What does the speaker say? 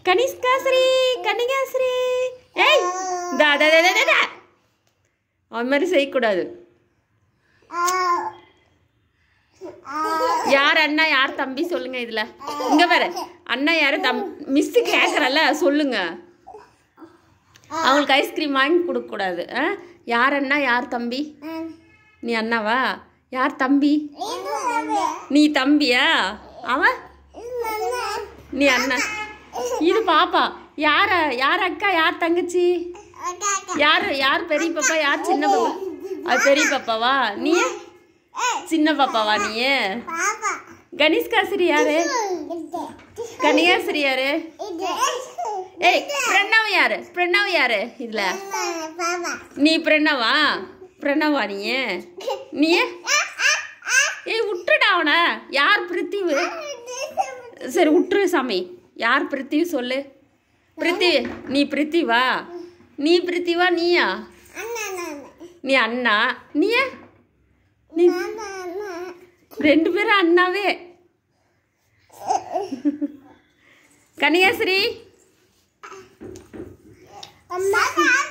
கனிஷ்காஸ்ரீ கன்னிகாஸ்ரீ ஏய் தா தா தா, தா, தா, தா. அவன் மாதிரி செய்யக்கூடாது யார் அண்ணா யார் தம்பி சொல்லுங்க இதுல இங்க பாரு அண்ணா யாரு தம் மிஸ் கேக்குறல்ல சொல்லுங்க அவங்களுக்கு ஐஸ்கிரீம் வாங்கி கொடுக்க கூடாது ஆ? யார் அண்ணா யார் தம்பி நீ அண்ணாவா யார் தம்பி நீ தம்பியா அவன் நீ அண்ணா இது பாப்பா யார யார் அக்கா யார் தங்கச்சி யார் யார் பெரிய பாப்பா யார் சின்ன பாப்பா அது பெரிய பாப்பாவா நீ சின்ன பாப்பாவா நீ கணேஷ்காசிரி யாரு கன்னியாசிரி யாரு ஏய் பிரணவ் யாரு பிரணவ் யாரு இதுல நீ பிரணவா பிரணவா நீ நீ ஏய் விட்டுடா அவனை யார் பிரித்திவு சரி விட்டுரு சாமி யார் பிரித்திவ் சொல்லு பிரித்திவ் நீ பிரித்திவா நீ பிரித்திவா நீயா நீ அண்ணா நீ நீ ரெண்டு பேரும் அண்ணாவே கன்னியாஸ்ரீ அம்மா